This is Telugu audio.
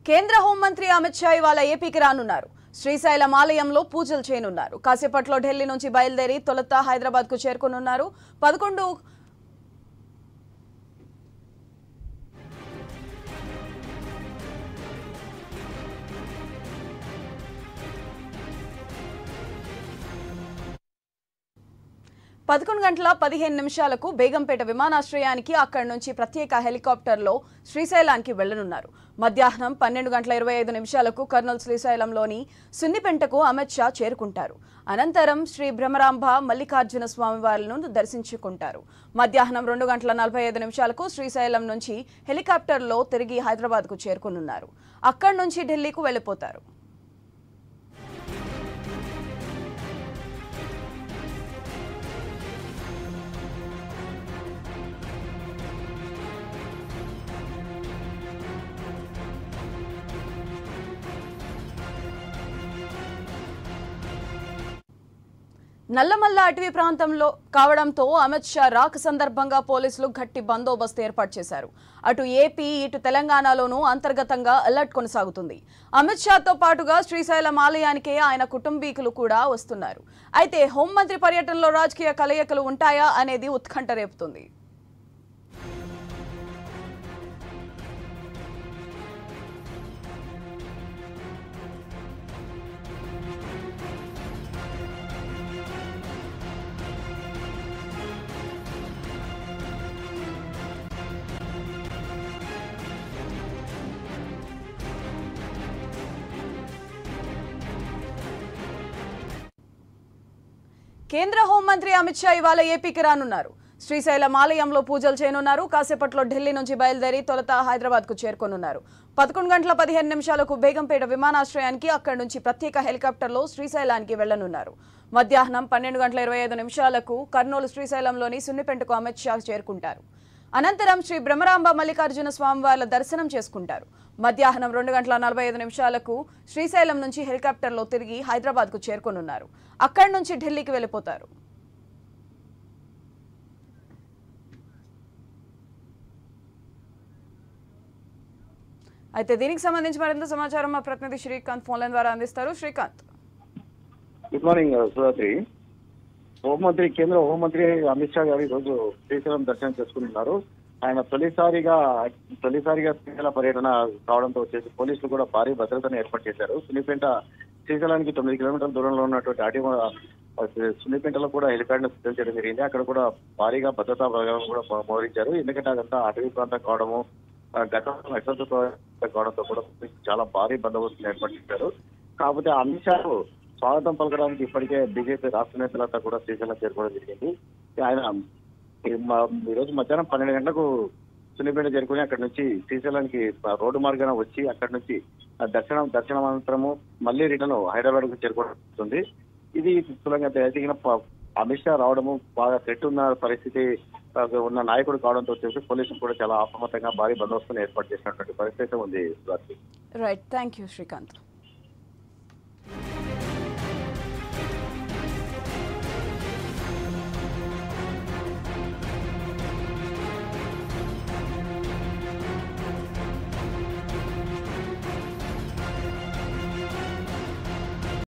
కేంద్ర హోంమంత్రి అమిత్ షా ఇవాళ ఏపీకి రానున్నారు శ్రీశైలం ఆలయంలో పూజలు చేయనున్నారు కాసేపట్లో ఢిల్లీ నుంచి బయలుదేరి తొలుత హైదరాబాద్ కు చేరుకునున్నారు పదకొండు పదకొండు గంటల పదిహేను నిమిషాలకు బేగంపేట విమానాశ్రయానికి అక్కడి నుంచి ప్రత్యేక హెలికాప్టర్లో శ్రీశైలానికి వెళ్లనున్నారు మధ్యాహ్నం పన్నెండు గంటల ఇరవై ఐదు నిమిషాలకు కర్నూలు శ్రీశైలంలోని సున్నిపెంటకు అమిత్ షా చేరుకుంటారు అనంతరం శ్రీ భ్రమరాంబ మల్లికార్జున స్వామివార్లను దర్శించుకుంటారు మధ్యాహ్నం రెండు గంటల నలభై ఐదు నిమిషాలకు శ్రీశైలం నుంచి హెలికాప్టర్లో తిరిగి హైదరాబాద్కు చేరుకునున్నారు అక్కడి నుంచి ఢిల్లీకు వెళ్లిపోతారు నల్లమల్ల అటవీ ప్రాంతంలో కావడంతో అమిత్ షా రాక సందర్భంగా పోలీసులు గట్టి బందోబస్తు ఏర్పాటు చేశారు అటు ఏపీ ఇటు తెలంగాణలోనూ అంతర్గతంగా అలర్ట్ కొనసాగుతుంది అమిత్ షాతో పాటుగా శ్రీశైలం ఆలయానికే ఆయన కుటుంబీకులు కూడా వస్తున్నారు అయితే హోంమంత్రి పర్యటనలో రాజకీయ కలయికలు ఉంటాయా అనేది ఉత్కంఠ రేపుతుంది కేంద్ర హోంమంత్రి అమిత్ షా ఇవాళ ఏపీకి రానున్నారు శ్రీశైలం ఆలయంలో పూజలు చేయనున్నారు కాసేపట్లో ఢిల్లీ నుంచి బయలుదేరి తొలుత హైదరాబాద్ కు చేరుకోనున్నారు పదకొండు గంటల పదిహేను నిమిషాలకు బేగంపేట విమానాశ్రయానికి అక్కడి నుంచి ప్రత్యేక హెలికాప్టర్లో శ్రీశైలానికి వెళ్లనున్నారు మధ్యాహ్నం పన్నెండు గంటల ఇరవై ఐదు నిమిషాలకు కర్నూలు శ్రీశైలంలోని సున్నిపెంటకు అమిత్ షా చేరుకుంటారు అనంతరం శ్రీ బ్రహ్మరాంబ మల్లికార్జున స్వామివార్ల దర్శనం చేసుకుంటారు మధ్యాహ్నం రెండు గంటల నలభై ఐదు నిమిషాలకు శ్రీశైలం నుంచి హెలికాప్టర్లో తిరిగి హైదరాబాద్కు చేరుకోనున్నారు అక్కడి నుంచి ఢిల్లీకి వెళ్ళిపోతారు అయితే దీనికి సంబంధించి మరింత సమాచారం మా ప్రతినిధి శ్రీకాంత్ ఫోన్ లైన్ ద్వారా అందిస్తారు శ్రీకాంత్ గుడ్ మార్నింగ్ సుధాత్రి హోంమంత్రి కేంద్ర హోంమంత్రి అమిత్ షా గారు ఈరోజు శ్రీశైలం దర్శనం చేసుకుంటున్నారు ఆయన తొలిసారిగా తొలిసారిగా శ్రీశైల పర్యటన కావడంతో వచ్చేసి పోలీసులు కూడా భారీ భద్రతను ఏర్పాటు చేశారు సున్నిపేట శ్రీశైలానికి తొమ్మిది కిలోమీటర్ల దూరంలో ఉన్నటువంటి అటి సున్నిపేటలో కూడా హెలిప్యాడ్ సిద్ధం చేయడం జరిగింది అక్కడ కూడా భారీగా భద్రతా బలగాలను కూడా మో- మోహరించారు ఎందుకంటే అదంతా అటవీ ప్రాంతం కావడము ఆ, గతంలో నక్సల్ ప్రాంతం కావడంతో కూడా చాలా భారీ బందోబస్తును ఏర్పాటు చేశారు కాకపోతే అమిత్ షా స్వాగతం పలకడానికి ఇప్పటికే బీజేపీ రాష్ట్ర నేతలంతా కూడా శ్రీశైలం చేరుకోవడం జరిగింది ఆయన ఈ మ- ఈ రోజు మధ్యాహ్నం పన్నెండు గంటలకు సున్నిపేట చేరుకుని అక్కడ నుంచి శ్రీశైలానికి ఆ రోడ్డు మార్గాన వచ్చి అక్కడ నుంచి ఆ దర్శనం దర్శనం అనంతరము మళ్ళీ రిటర్న్ హైదరాబాద్ కు చేరుకోవడం జరుగుతుంది. ఇది స్థూలంగా ఎదిగిన ప- అమిత్ షా రావడము బాగా థ్రెట్ ఉన్న పరిస్థితి ఆ, ఉన్న నాయకుడు కావడంతో వచ్చేసి పోలీసులు కూడా చాలా అప్రమత్తంగా భారీ బందోబస్తును ఏర్పాటు చేసినటువంటి పరిస్థితి ఉంది Sudhakar. Right thank you Srikanth